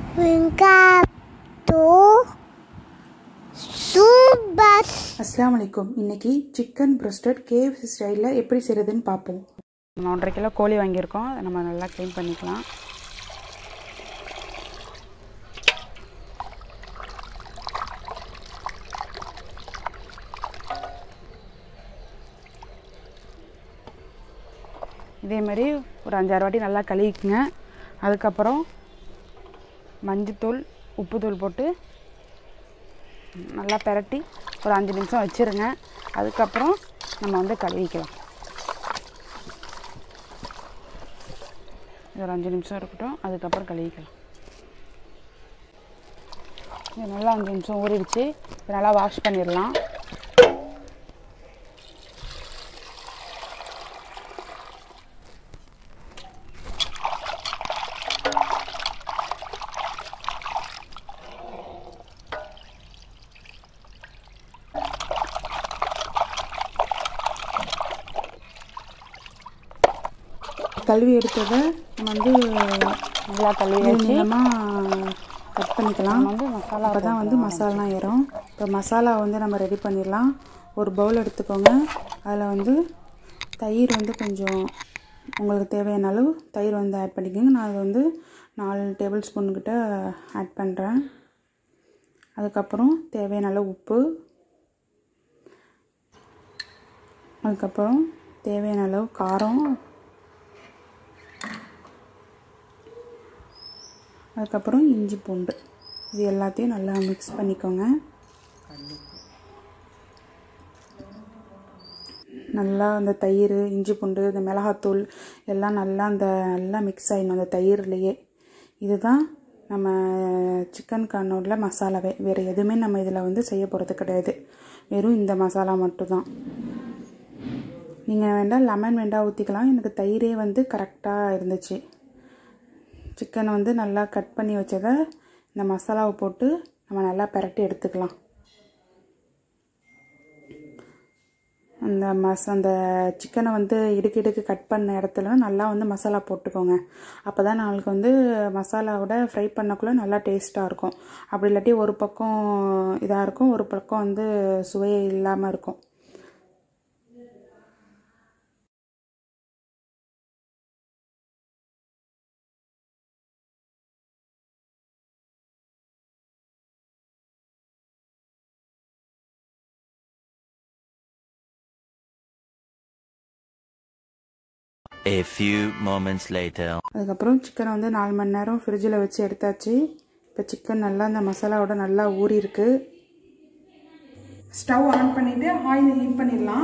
வெங்காயத்தூ super அஸ்ஸலாமு அலைக்கும் இன்னைக்கு சிக்கன் ப்ரொஸ்டட் கேவ் ஸ்டைலில் எப்படி செய்கிறதுன்னு பார்ப்போம் நம்ம ஒன்றரை கிலோ கோழி வாங்கியிருக்கோம் அதை நம்ம நல்லா க்ளீன் பண்ணிக்கலாம் இதே மாதிரி ஒரு அஞ்சாறு வாட்டி நல்லா கழுவிக்குங்க அதுக்கப்புறம் மஞ்சத்தூள் உப்புத்தூள் போட்டு நல்லா பெரட்டி ஒரு அஞ்சு நிமிஷம் வச்சுருங்க அதுக்கப்புறம் நம்ம வந்து கழுவிக்கலாம் இது ஒரு அஞ்சு நிமிஷம் இருக்கட்டும் அதுக்கப்புறம் கழுவிக்கலாம் இது நல்லா அஞ்சு நிமிஷம் ஊறிடுச்சு இது நல்லா வாஷ் பண்ணிடலாம் கழுவி எடுத்ததை நம்ம வந்து நல்லா கழுவி வச்சு நீளமாக கட் பண்ணிக்கலாம் நம்ம வந்து மசாலா அப்போ தான் வந்து மசாலாலாம் ஏறும் இப்போ மசாலா வந்து நம்ம ரெடி பண்ணிடலாம் ஒரு பவுல் எடுத்துக்கோங்க அதில் வந்து தயிர் வந்து கொஞ்சம் உங்களுக்கு தேவையான அளவு தயிர் வந்து ஆட் பண்ணிக்கோங்க நான் அது வந்து நாலு டேபிள் ஸ்பூன் கிட்ட ஆட் பண்ணுறேன் அதுக்கப்புறம் தேவையான அளவு உப்பு அதுக்கப்புறம் தேவையான அளவு காரம் அதுக்கப்புறம் இஞ்சி பூண்டு இது எல்லாத்தையும் நல்லா மிக்ஸ் பண்ணிக்கோங்க நல்லா அந்த தயிர் இஞ்சி பூண்டு இந்த மிளகாத்தூள் எல்லாம் நல்லா அந்த நல்லா மிக்ஸ் ஆகிடணும் அந்த தயிர்லேயே இதுதான் நம்ம சிக்கன் கண்ணோட மசாலாவே வேறு எதுவுமே நம்ம இதில் வந்து செய்ய போகிறது கிடையாது வெறும் இந்த மசாலா மட்டும்தான் நீங்கள் வேண்டாம் லெமன் வேண்டாம் ஊற்றிக்கலாம் எனக்கு தயிரே வந்து கரெக்டாக இருந்துச்சு சிக்கனை வந்து நல்லா கட் பண்ணி வச்சதை இந்த மசாலாவை போட்டு நம்ம நல்லா பிரட்டி எடுத்துக்கலாம் அந்த மஸ் அந்த சிக்கனை வந்து இடுக்கு இடுக்கு கட் பண்ண இடத்துல நல்லா வந்து மசாலா போட்டுக்கோங்க அப்போ தான் நம்மளுக்கு வந்து மசாலாவோட ஃப்ரை பண்ணக்குள்ளே நல்லா டேஸ்ட்டாக இருக்கும் அப்படி இல்லாட்டி ஒரு பக்கம் இதாக இருக்கும் ஒரு பக்கம் வந்து சுவையே இல்லாமல் இருக்கும் A few moments later. அதுக்கப்புறம் சிக்கனை வந்து நாலு மணி நேரம் ஃப்ரிட்ஜில் வச்சு எடுத்தாச்சு இப்போ சிக்கன் நல்லா அந்த மசாலாவோட நல்லா ஊறி இருக்கு ஸ்டவ் ஆன் பண்ணிட்டு ஆயில் ஹீட் பண்ணிடலாம்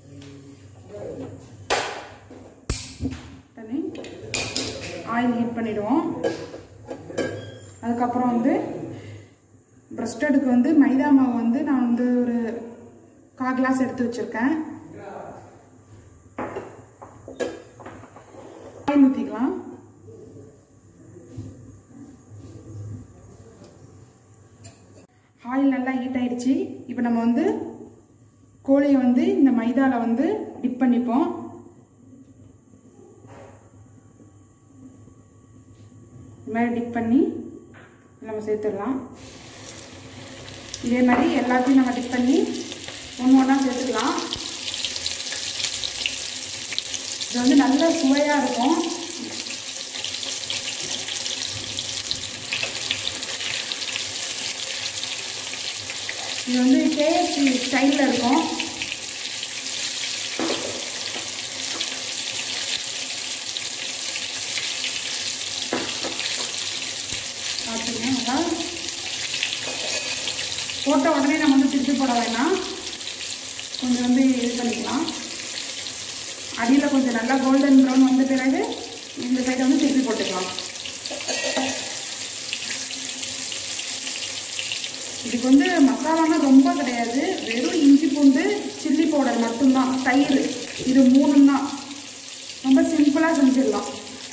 பண்ணி ஆயில் ஹீட் பண்ணிடுவோம் அதுக்கப்புறம் வந்து ப்ரெஸ்டடுக்கு வந்து மைதா மாவு வந்து நான் வந்து ஒரு கால் கிளாஸ் எடுத்து வச்சுருக்கேன் ஆயில் ஊற்றிக்கலாம் ஆயில் நல்லா ஹீட் ஆயிடுச்சு இப்போ நம்ம வந்து கோழியை வந்து இந்த மைதாவில் வந்து டிப் பண்ணிப்போம் இது மாதிரி டிப் பண்ணி நம்ம சேர்த்துடலாம் இதே மாதிரி எல்லாத்தையும் நம்ம டிப் பண்ணி ஒன்று ஒன்றா சேர்த்துக்கலாம் இது வந்து நல்ல சுவையாக இருக்கும் இது வந்து கேஎஃப்சி ஸ்டைலில் இருக்கும் பார்த்தீங்கன்னா போட்ட உடனே நம்ம வந்து திருப்பி போட வேணாம் கொஞ்சம் வந்து இது பண்ணிக்கலாம் அடியில் கொஞ்சம் நல்லா கோல்டன் ப்ரௌன் வந்த பிறகு இந்த சைடை வந்து திருப்பி போட்டுக்கலாம் இதுக்கு வந்து மசாலானா ரொம்ப கிடையாது வெறும் இஞ்சி பூண்டு சில்லி பவுடர் மட்டும்தான் தயிர் இது மூணும் தான் ரொம்ப சிம்பிளாக செஞ்சிடலாம்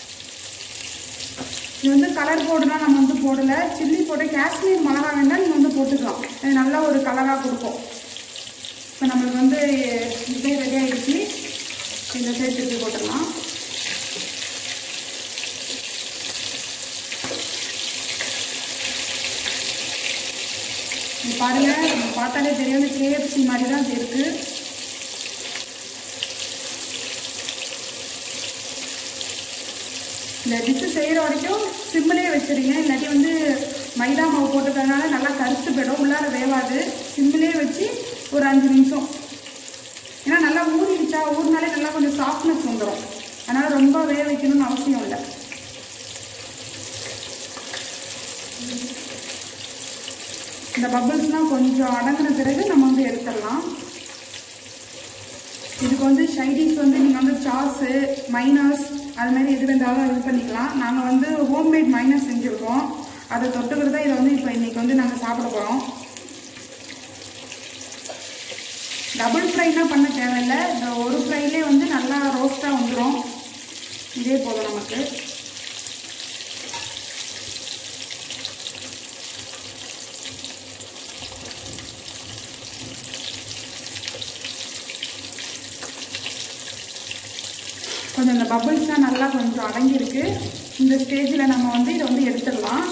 இது வந்து கலர் பவுடர்லாம் நம்ம வந்து போடலை சில்லி போட்டு காஷ்மீர் மிளகா வேணால் நீங்கள் வந்து போட்டுக்கலாம் அது நல்ல ஒரு கலராக கொடுக்கும் இப்போ நம்மளுக்கு வந்து இதே ரெடி ஆகிடுச்சு இந்த சைடு திருப்பி போட்டுடலாம் இது பாருங்க நம்ம பார்த்தாலே தெரியும் இந்த கேஎஃப்சி மாதிரி தான் இது இருக்குது இந்த டிஷ்ஷு செய்கிற வரைக்கும் சிம்மிலே வச்சுருங்க இல்லாட்டி வந்து மைதா மாவு போட்டுக்கிறதுனால நல்லா கருத்து போயிடும் உள்ளார வேவாது சிம்மிலே வச்சு ஒரு அஞ்சு நிமிஷம் ஏன்னா நல்லா ஊறிடுச்சா ஊறினாலே நல்லா கொஞ்சம் சாஃப்ட்னஸ் வந்துடும் அதனால் ரொம்ப வேக வைக்கணும்னு அவசியம் இல்லை இந்த பபிள்ஸ்லாம் கொஞ்சம் அடங்கின பிறகு நம்ம வந்து எடுத்துடலாம் இதுக்கு வந்து ஷைடிஷ் வந்து நீங்கள் வந்து சாஸு மைனஸ் அது மாதிரி எது வேண்டாலும் இது பண்ணிக்கலாம் நாங்கள் வந்து ஹோம்மேட் மைனஸ் செஞ்சுருக்கோம் அதை தொட்டுக்கிறது தான் இதை வந்து இப்போ இன்றைக்கி வந்து நாங்கள் சாப்பிட போகிறோம் டபுள் ஃப்ரைலாம் பண்ண தேவையில்லை இந்த ஒரு ஃப்ரைலே வந்து நல்லா ரோஸ்ட்டாக வந்துடும் இதே போதும் நமக்கு கொஞ்சம் இந்த பபிள்ஸ்லாம் நல்லா கொஞ்சம் அடங்கியிருக்கு இந்த ஸ்டேஜில் நம்ம வந்து இதை வந்து எடுத்துடலாம்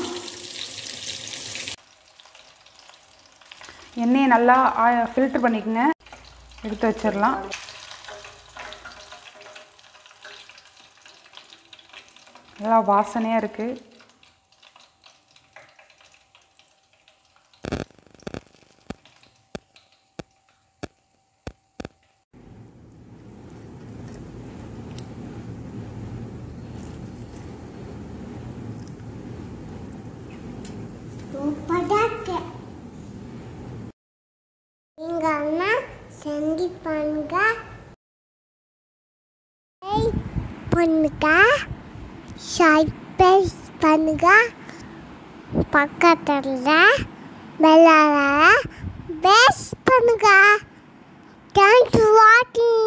எண்ணெயை நல்லா ஃபில்டர் பண்ணிக்கோங்க எடுத்து வச்சிடலாம் நல்லா வாசனையாக இருக்குது சூப்பராக எங்க அண்ணா செஞ்சு பண்ணுங்க லைக் பண்ணுங்க சப்ஸ்கிரைப் பண்ணுங்க பக்கத்தில் பெல்லால பெஸ்ட் பண்ணுங்க தேங்க்ஸ் வாட்சிங்